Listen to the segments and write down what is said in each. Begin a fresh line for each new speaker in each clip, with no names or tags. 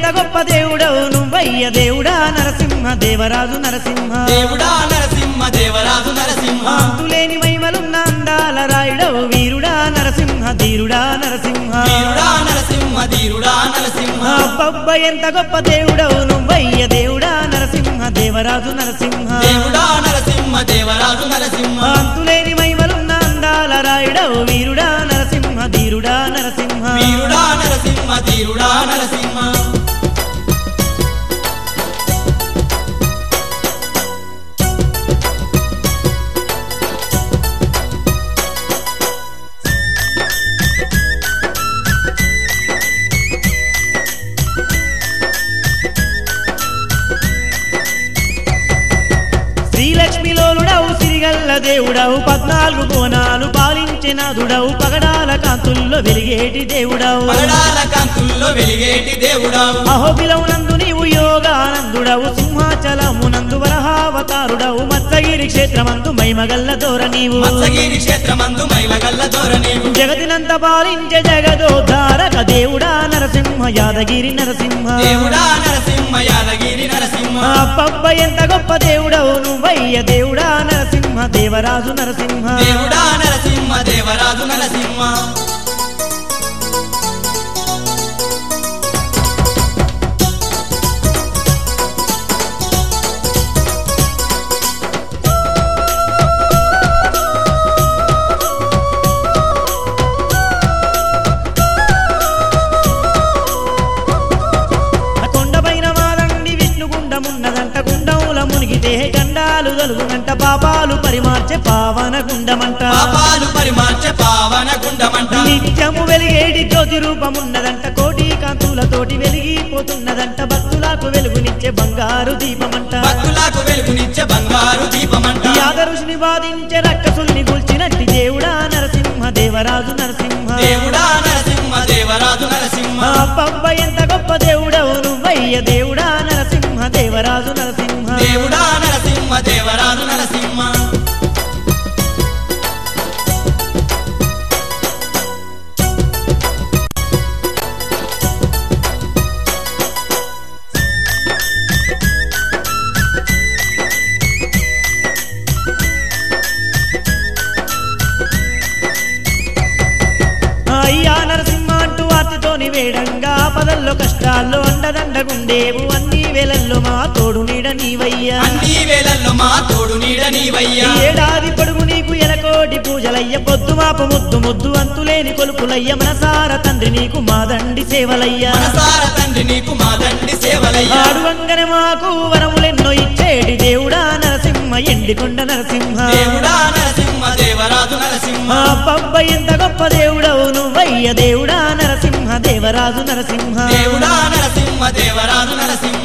గొప్ప దేవుడవు నువ్వయ్య దేవుడా నరసింహ దేవరాజు నరసింహ
దేవుడా నరసింహ దేవరాజు నరసింహ
అంతులేని మహిమలున్న అందాల రాయుడవు వీరుడా నరసింహ ధీరుడా నరసింహ
వీరుడా నరసింహ ధీరుడా నరసింహ
అబ్బబ్బ ఎంత గొప్ప దేవుడవు నువ్వయ్య దేవుడా నరసింహ దేవరాజు నరసింహ
దేవుడా నరసింహ దేవరాజు నరసింహ
అంతులేని మహిమలున్న అందాల రాయుడవు వీరుడా నరసింహ ధీరుడా నరసింహ
వీరుడా నరసింహ ధీరుడా నరసింహ
శ్రీలక్ష్మిలోలుడవు సిరిగల్ల దేవుడవు పద్నాలుగు కోణాలు పాలించిన దుడవు పగడాల కాంతుల్లో వెలిగేటి దేవుడవు
పగడాల కాంతుల్లో వెలిగేటి దేవుడావు
అహోబిలవునందు నీవు యోగానందుడవు సింహాచలమునందు వరహావతారుడవు మత్సగిరి క్షేత్రమందు మైమగల్ల దోర నీవు
మత్సగిరి క్షేత్రమందు మైలగల్ల ధోరణివు
జగతినంత పాలించే జగదోధారక దేవుడా నరసింహ యాదగిరి నరసింహ
దేవుడా నరసింహ యాదగిరి నరసింహ
అప్పబ్బ ఎంత గొప్ప దేవుడవు నువ్వయ్య దేవుడా నరసింహ దేవరాజు నరసింహ
దేవుడా నరసింహ దేవరాజు నరసింహ
ఆ కొండపైన మాదండి విష్ణుగుండమున్నదంట గుండముల మునిగితే గండాలు తలుగునంట పాపాలు పరిమార్చే పావన గుండమంట
పాపాలు పరిమార్చ పావన గుండమంట
నిత్యము వెలిగేటి జ్యోతి రూపమున్నదంట కోటి కాంతులతోటి వెలిగిపోతున్నదంట భక్తులకు వెలుగునిచ్చే బంగారు దీపమంట
భక్తులకు వెలుగునిచ్చే బంగారు దీపమంట
యాదరుషుని బాధించే రక్కసుల్ని కూల్చినట్టి దేవుడా నరసింహ దేవరాజు నరసింహ
దేవుడా నరసింహ దేవరాజు నరసింహ
అబ్బబ్బ ఎంత గొప్ప దేవుడవు నువ్వయ్య దేవుడా నరసింహ దేవరాజు నరసింహ
దేవుడా నరసింహ దేవరాజు నరసింహ
అయ్యా నరసింహ అంటూ ఆర్తితోని వేడంగా ఆపదల్లో కష్టాల్లో అండదండగుండేవు అన్ని వేలల్లో మా తోడు నీడ నీవయ్యా
అన్ని వేళల్లో మా తోడు నీడ
ఈ
నీవయ్యా
ఏడాది పొడుగు నీకు ఎలకోటి పూజలయ్య పొద్దు మాపు ముద్దు ముద్దు అంతులేని కొలుపులయ్య మనసార తండ్రి నీకు మాదండి సేవలయ్యా
మనసార తండ్రి నీకు మా తండ్రి సేవలయ్యా
ఆడువంగనే మాకు వరములెన్నో ఇచ్చేటి దేవుడా నరసింహ ఎండికొండ నరసింహ
దేవుడా నరసింహ దేవరాజు నరసింహ
పబ్బ ఎంత గొప్ప దేవుడవు నువ్వయ్య దేవుడా నరసింహ దేవరాజు నరసింహ
దేవుడా నరసింహ దేవరాజు నరసింహ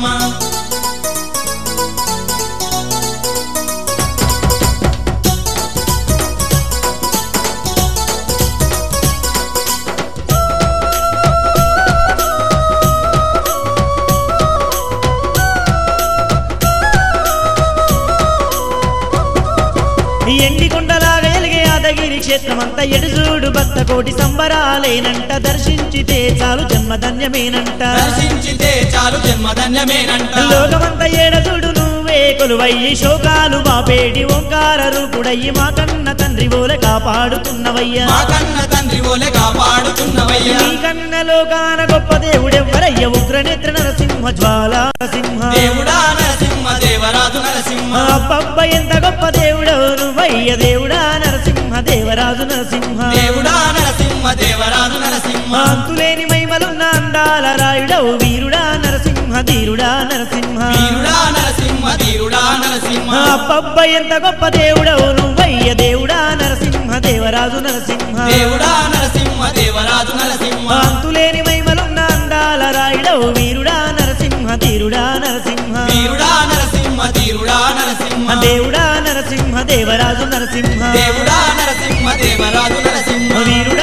ఈ ఎండి కొండలాగా ఎలిగే యాదగిరి క్షేత్రమంతా ఎడుజూడు భక్త కోటి సంబరాలేనంట దర్శించితే చాలు జన్మధన్యమేనంట
దర్శించితే చాలు జన్మధన్యమేనంట
లోకమంతా ఏడజుడు నువ్వే కొలువయ్యి శోకాలు బాపేడి ఓంకార రూపుడయ్యి మా కన్న తండ్రి ఓలే కాపాడుతున్నవయ్యా
మా కన్న తండ్రి ఓలే కాపాడుతున్నవయ్యా
నీ కన్న లోకాన గొప్ప దేవుడెవ్వరయ్య ఉగ్రనేత్ర నరసింహ జ్వాల నరసింహ
దేవుడా నరసింహ దేవరాజు నరసింహ
అబ్బబ్బ ఎంత గొప్ప దేవుడవు నువ్వయ్య దేవుడా నరసింహ దేవరాజు నరసింహ
దేవుడా నరసింహ దేవరాజు నరసింహ
అంతులేని మహిమలున్న అందాల రాయుడవు వీరుడా నరసింహ ధీరుడా నరసింహ
వీరుడా నరసింహ ధీరుడా నరసింహ
అబ్బబ్బ ఎంత గొప్ప దేవుడవు నువ్వయ్య దేవుడా నరసింహ దేవరాజు నరసింహ
దేవుడా నరసింహ దేవరాజు నరసింహ
అంతులేని మహిమలున్న అందాల రాయుడవు వీరుడా నరసింహ ధీరుడా నరసింహ
వీరుడా నరసింహ ధీరుడా నరసింహ
దేవుడా నరసింహ దేవరాజు నరసింహ
దేవుడా నరసింహ దేవరాజు నరసింహ
వీరుడా